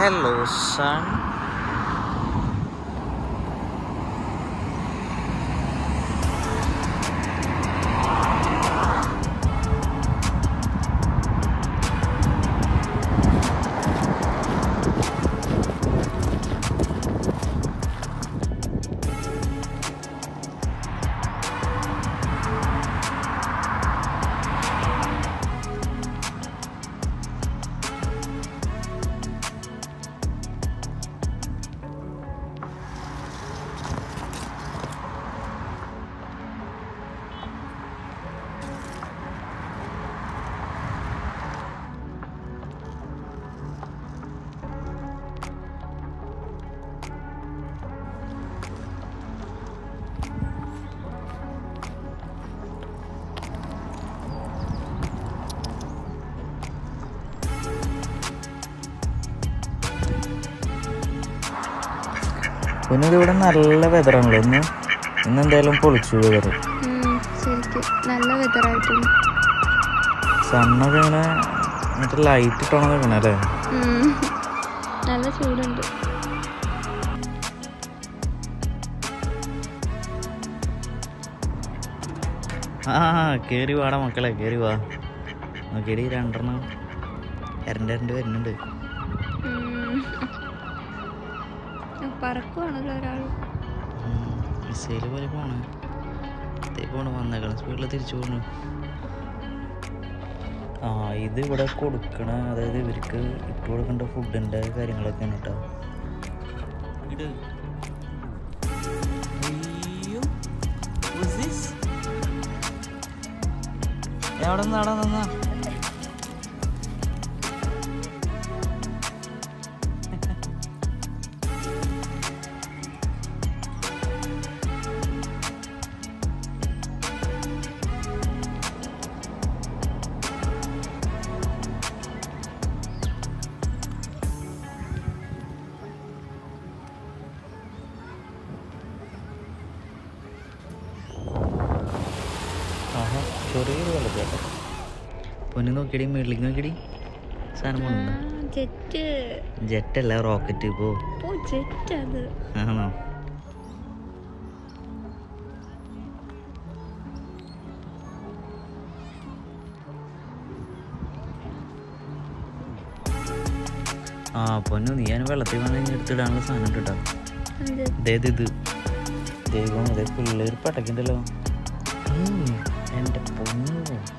Hello, son. പിന്നെ ഇതിവിടെ നല്ല വെതറാണല്ലോ ഇന്ന് ഇന്ന് എന്തായാലും പൊളിച്ചു വെതർ ഉം, ശരിക്കും നല്ല വെതറായിട്ടുണ്ട് സണ്ണൊക്കെ ഇങ്ങനെ എന്നിട്ട് ലൈറ്റ് ഇട്ടോണം നിൽക്കണേ അല്ലേ ഉം. നല്ല ചൂടുണ്ട് ആ കേറി വാടാ മക്കളെ കേറി വാ നോക്കിയടി രണ്ടെണ്ണം രണ്ട് രണ്ട് വരുന്നുണ്ട് ഉം. പറക്കുവാണല്ലോ ഒരാൾ മിസൈല് പോലെ പോണ് ഇതേ പോണ് വന്നേക്കണം സ്പീഡിൽ തിരിച്ചു പോണു ആ ഇത് ഇവിടെ കൊടുക്കണ അതായത് ഇവർക്ക് ഇട്ട് കൊടുക്കേണ്ട ഫുഡിൻ്റെ കാര്യങ്ങളൊക്കെയാണ് കേട്ടോ ഇട് അയ്യോ what's this? എവിടെ നിന്നാ അവിടെ നിന്നാ ആഹാ ചെറിയൊരു വെള്ളച്ചാട്ടം പൊന്നു നോക്കിയടി മേളിലേക്ക് നോക്കിയടി സാധനം പോണുണ്ടോ ജെറ്റ് ജെറ്റല്ല റോക്കറ്റ് ഇപ്പോ ഓ ജെറ്റ് അത് ആണോ ആ പൊന്നു നീ ഞാൻ വെള്ളത്തിൽ വന്ന് എടുത്തിടാനുള്ള സാധനം ഉണ്ട് കേട്ടോ എന്ത് ഇതേത് ഇത് ദൈവം ഇതേ പിള്ളേർ പടക്കണ്ടല്ലോ എൻ്റെ പൊന്നു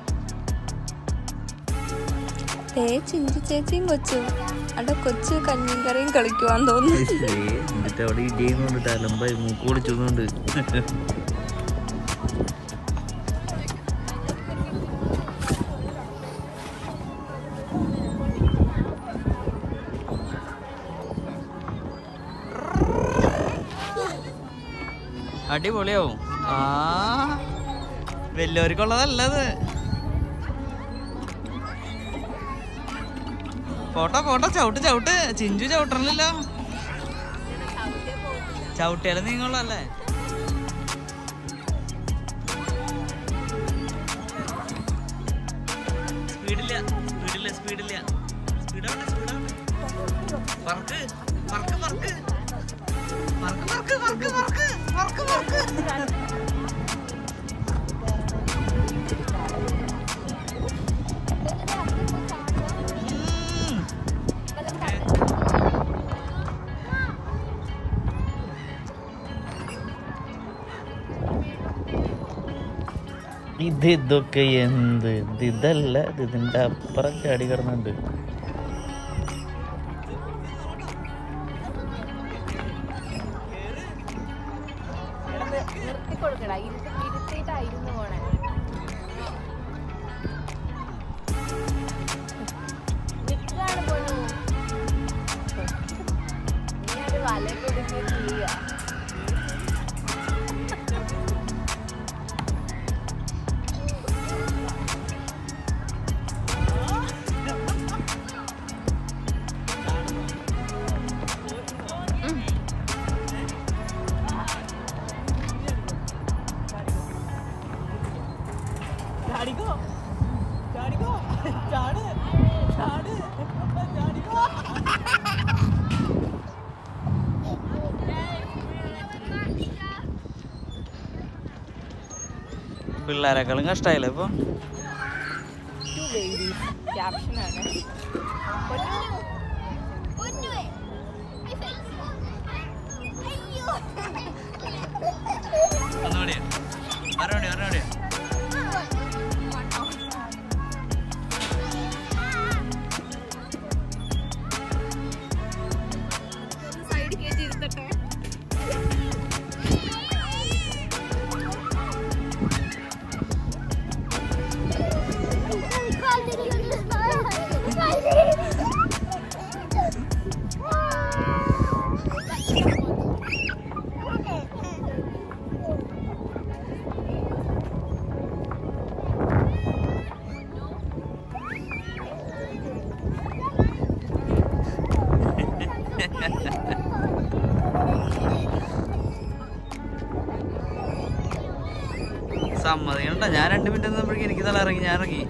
ഏ ചിഞ്ചി ചേച്ചിയും കൊച്ചും അവിടെ കൊച്ചു കഞ്ഞിയും കറിയും കളിക്കുവാൻ തോന്നുന്നു എന്നിട്ട് അവിടെ ഇടിയുന്നുണ്ട് അലമ്പായി മൂക്ക് പൊളിച്ചുന്നുണ്ട് അടിപൊളിയാവും ആ വലിയവർക്കുള്ളതല്ലത് പോട്ടോ പോട്ടോ ചവിട്ട് ചവിട്ട് ചിഞ്ചു ചവിട്ടണില്ലല്ലോ ചവിട്ടിയാലും നീങ്ങളുള്ളല്ലേ സ്പീഡില്ല സ്പീഡില്ല സ്പീഡില്ല സ്പീഡാവട്ടെ സ്പീഡാവട്ടെ പറക്ക് പറക്ക് പറക്ക് പറക്ക് പറക്ക് പറക്ക് പറക്ക് പറക്ക് പറക്ക് ഉം. ഇത് ഇതൊക്കെ എന്ത് ഇത് ഇതല്ല ഇത് ഇതിന്റെ അപ്പുറം ചാടി കിടന്നുണ്ട് നിർത്തിക്കൊടുക്കടാ ഇരുത്തി ഇരുത്തിയിട്ടായിരുന്നു പോണേ നിൽക്കാണ് പോണു നീ ഒരു വല കൊടുക്കുക ചെയ്യുക പിള്ളേരെക്കാളും കഷ്ടമായില്ലേ ഇപ്പൊ ക്യാപ്ഷനാണ് ഒന്നുകൂടി ഒരെവിടെ ഒരെവിടെ സൈഡ് കയറ്റി ഇരുത്തട്ടെ സമ്മതിക്കണ്ട ഞാൻ രണ്ട് മിനിറ്റ് നിന്നപ്പോഴേക്കും എനിക്ക് തല ഇറങ്ങി ഞാൻ ഇറങ്ങി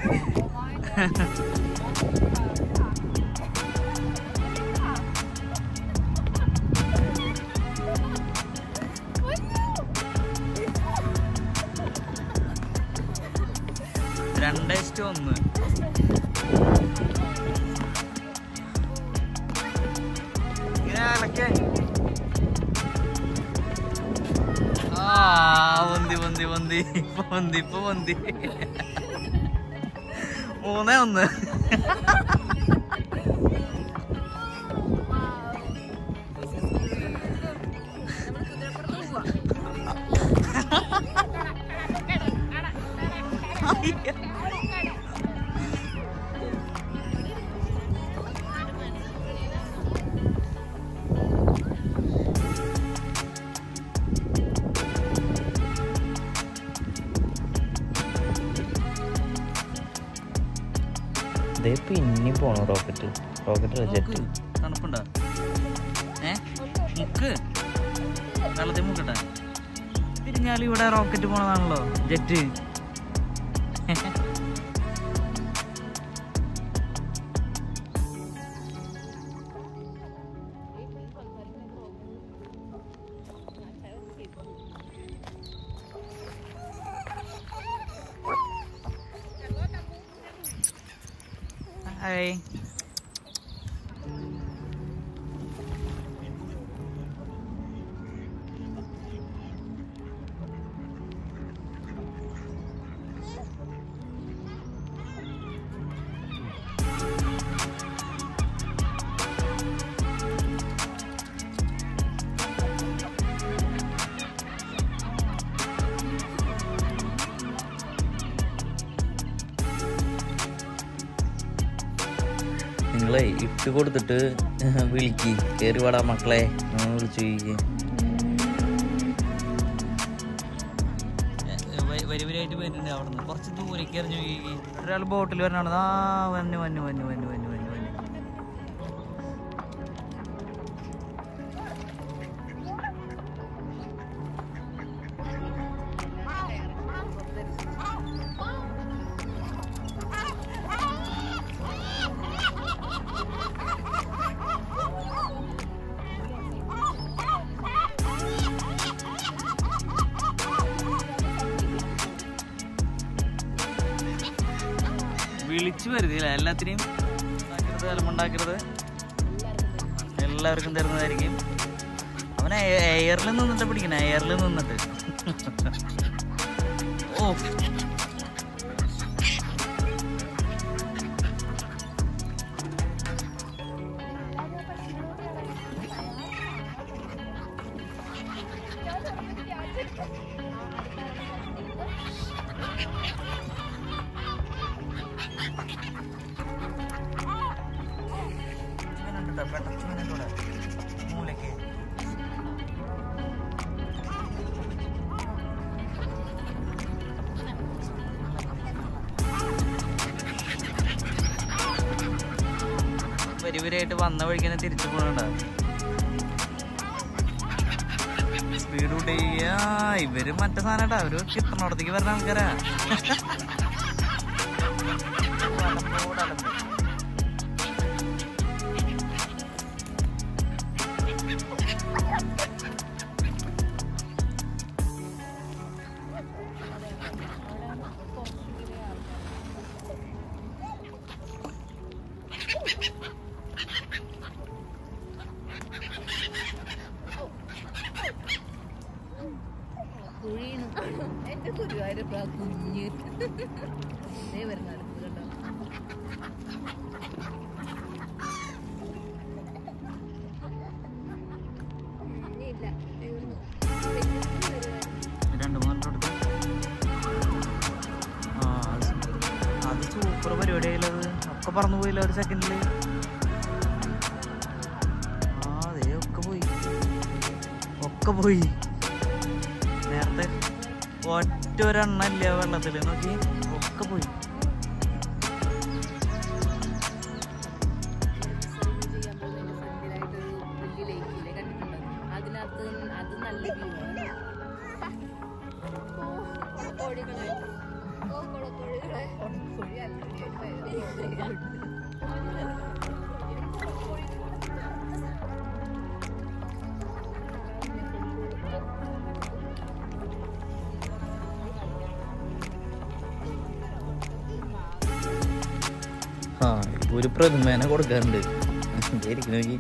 രണ്ട് ഇഷ്ടം ഒന്ന് ഇങ്ങനെ അലക്കേ ആ പൊന്തി പൊന്തി പൊന്തി ഇപ്പൊ പൊന്തി ഇപ്പൊ പൊന്തി മൂന്നേ ഒന്ന് ഇതേ പിന്നെ പോണു റോക്കറ്റ് റോക്കറ്റ് ജെറ്റ് തണുപ്പുണ്ടോ ഏ മുക്ക് വെള്ളത്തിൽ മുക്കട്ടെ തിരിഞ്ഞാൽ ഇവിടെ റോക്കറ്റ് പോണതാണല്ലോ ജെറ്റ് ഹായ് നിങ്ങളെ ഇട്ട് കൊടുത്തിട്ട് വിളിക്ക് കയറി വാടാ മക്കളെ എന്ന് വിളിച്ചു ചോദിക്കുക വരി വരിയായിട്ട് വരുന്നുണ്ട് അവിടെ നിന്ന് കുറച്ച് ദൂരേക്ക് എറിഞ്ഞു ഒരാൾ ബോട്ടിൽ വരണ ആ വന്നു വന്നു വന്നു വന്നു വന്നു വന്നു വന്നു വിളിച്ചു വരുന്നില്ല എല്ലാത്തിനെയും ഉണ്ടാക്കരുത് അലമുണ്ടാക്കരുത് എല്ലാവർക്കും തരുന്നതായിരിക്കും അവൻ എയറിൽ നിന്നിട്ട് പിടിക്കണ എയറിൽ നിന്നിട്ട് ഓ ഇവനുണ്ട് ട്ടോ, പെട്ടച്ചവനുണ്ട് ഇവിടെ. മൂലയ്ക്ക് വരി വരിയായിട്ട് വന്ന വഴിക്ക് തന്നെ തിരിച്ചു പോകണ്ട സ്പീഡ് കൂട്ടി ആ, ഇവര് മറ്റേ സാധനട്ടാ അവര് കിട്ടണോടത്തേക്ക് വരുന്ന ആൾക്കാരാ അലമ്പോട് അലമ്പ്. കുഴിയാണ് എന്റെ ഗുരുവായൂരപ്പ കുഞ്ഞ് ദേ വരുന്ന അടുത്ത് കണ്ടോ ഇല്ല തീർന്നു രണ്ട് മൂന്ന് എടുത്ത് ആ അത് സു- അത് സൂപ്പർ പരിപാടിയായില്ലത് ഒക്കെ പറന്നു പോയില്ല ഒരു സെക്കൻഡില് ആ അതേ ഒക്കെ പോയി ഒക്കെ പോയി നേരത്തെ ഒറ്റ ഒരെണ്ണ ഇല്ല വെള്ളത്തിൽ നോക്കി ഒക്കെ പോയി ചെയ്യാൻ പോകുന്നതിന്റെ ഫ്രണ്ടിലായിട്ടൊരു വലിയ ലേക്ക് ഇല്ലേ കണ്ടിട്ടുണ്ടോ അതിനകത്ത് അത് നല്ല വ്യൂ ആണ് കോഴികളെ ഓ കോഴികളെ കോഴി ആ ഇപ്പൊ ഒരു പ്രതിമേനെ കൊടുക്കാറുണ്ട് ശരിക്കും നോക്കി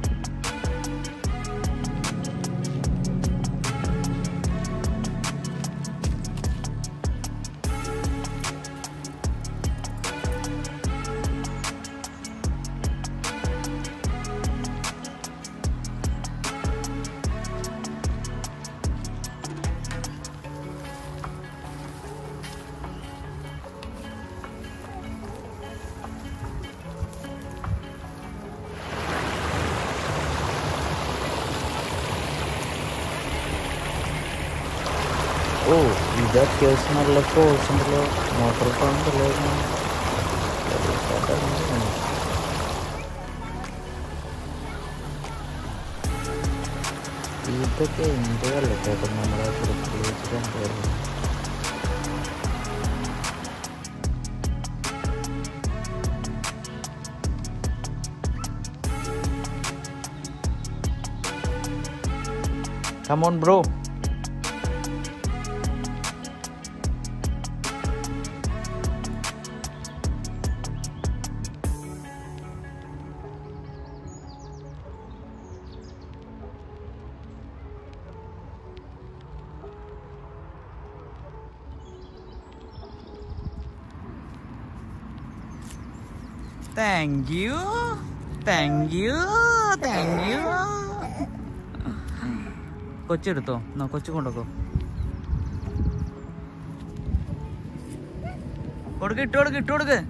ഓ ഇത് അത്യാവശ്യം നല്ല ഫോഴ്സ് ഉണ്ടല്ലോ മോട്ടോർ ഉണ്ടല്ലോ ഇതൊക്കെ എന്ത് വെള്ളച്ചാട്ടം നമ്മുടെ കുളത്തിൽ വെച്ച് കണ്ടുവരുന്നത് Come on, bro. Thank you thank you thank you കൊച്ചെടുത്തോ എന്നാ കൊച്ചു കൊണ്ടോക്കോ കൊടുക്ക് ഇട്ട് കൊടുക്ക് ഇട്ട് കൊടുക്ക്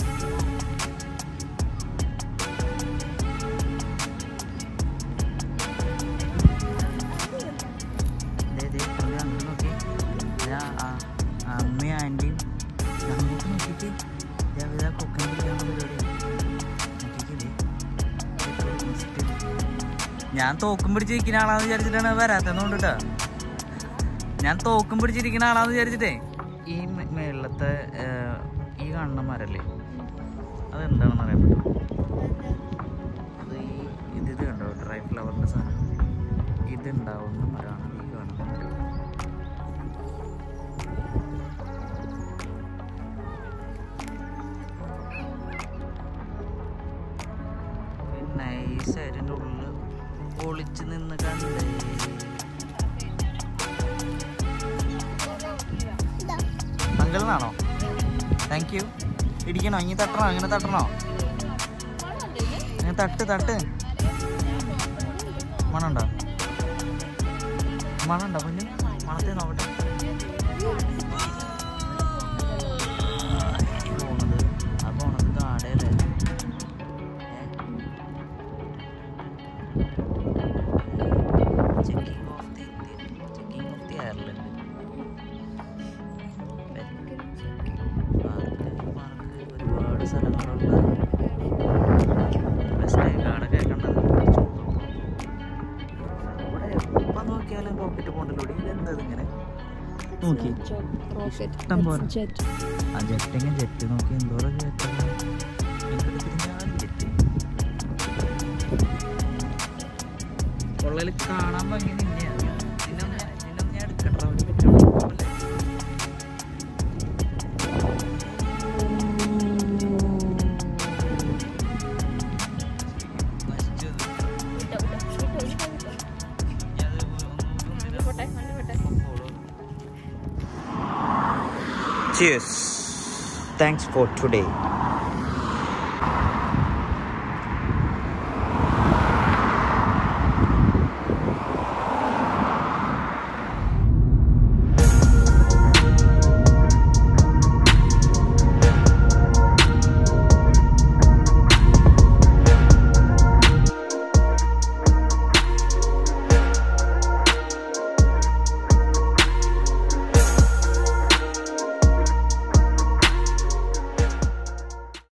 ദേ, ദേ, പുള്ളി അങ്ങോട്ട് നോക്കി ദേ, ആ, ആ, അമ്മയും ആൻറ്റിയും അങ്ങോട്ട് നോക്കിയിട്ട് ദേ, ഇതാ കൊക്കൻ പിടിക്കാനുള്ള പരിപാടി നോക്കിക്കേ, ദേ. ഇട്ട് കൊടുക്കുന്നു, sit ചെയ്തു. ഞാൻ തോക്കും പിടിച്ചിരിക്കുന്ന ആളാന്ന് വിചാരിച്ചിട്ടാണ് വരാത്തെന്നുകൊണ്ട് കേട്ടോ ഞാൻ തോക്കും പിടിച്ചിരിക്കുന്ന ആളാന്ന് വിചാരിച്ചിട്ടേ ഈ മേ- മേളത്തെ ഏർ, ഈ കാണുന്ന മരല്ലേ അതെന്താണെന്ന് അറിയാൻ പറ്റും അത് ഈ ഇത് ഇത് കണ്ടോ ഡ്രൈ ഫ്ലവറിൻ്റെ സാധനം ഇതുണ്ടാവുന്ന മരമാണ് ഈ കാണുന്ന മരം നൈസായിട്ട് എൻ്റെ ഉള്ളിൽ ഒളിച്ച് നിന്ന് കണ്ടേ അങ്കിളിനാണോ താങ്ക് യു ഇടിക്കണോ ഇനി തട്ടണോ അങ്ങനെ തട്ടണോ ഇങ്ങനെ തട്ട് തട്ട് മണുണ്ടോ മണുണ്ടോ കുഞ്ഞു മണത്തെ നോക്കട്ടെ ഈ പോണത് ആ പോണത് കാടയല്ലേ checking of the checking of the Ireland park park ഒരുപാട് സ്ഥലങ്ങളുള്ള വെസ്റ്റേൺ കാടൊക്കെ കണ്ടത് ഇവിടെ എപ്പം നോക്കിയാലും പോക്കറ്റ് പോണ്ടല്ലോ ഇതെന്താ ഇതിങ്ങനെ നോക്കി റോക്കറ്റ് ഇഷ്ടം പോലെ. ജെറ്റ് ആ ജെറ്റെങ്കിൽ ജെറ്റ് നോക്കി എന്തോരം ജെറ്റ് ജെറ്റ് കൊള്ളയിൽ കാണാൻ ഭംഗി നിന്നെയാണ് നിന്നൊന്ന് ഞാൻ- നിന്നൊന്ന് ഞാൻ എടുക്കട്ടോ അവന് പറ്റുള്ളൂ Cheers. Thanks for today.